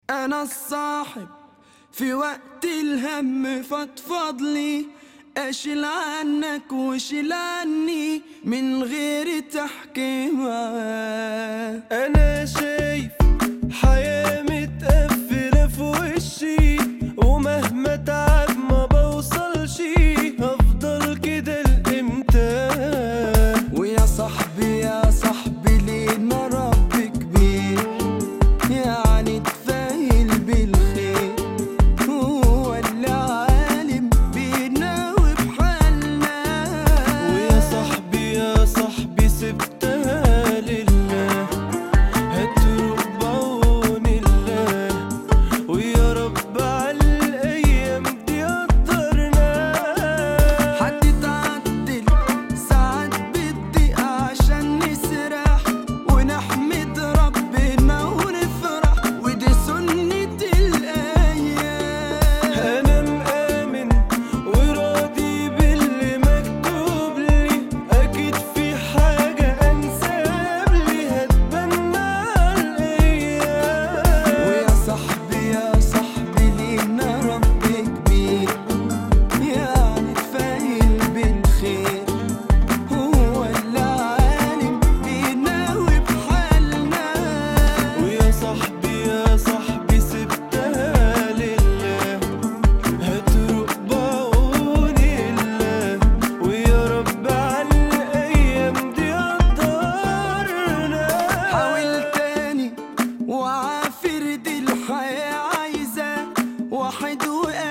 انا الصاحب في وقت الهم فضفض لي اشيل عنك وشيل عني من غير تحكيم انا شايف حياة متقفلة في وشي ومهما تعب ما بوصلش هفضل كده لامتى ويا صاحبي يا صاحبي لينا رب كبير يعني تفايل بالخير هو اللي عالم بينا وبحالنا ويا صاحبي يا صاحبي سبتها لله هتروق بعون الله ويا رب على الايام دي قدرنا حد تعدل ساعات بتضيق عشان نسرح ونحمد ربنا ونفرح ودي سنة الأيام انا مآمن وراضي باللي مكتوب لي اكيد في حاجة انساب لي هتبنى الايام ويا صاحبي يا صاحبي لينا رب كبير يعني تفايل بالخير هو اللي عالم بينا وبحالنا ويا صاحبي يا صاحبي سبتها لله هتروق بعون الله ويا رب على الايام دي قدرنا حاول تاني وعافر دي الحياة عايزة واحد وقال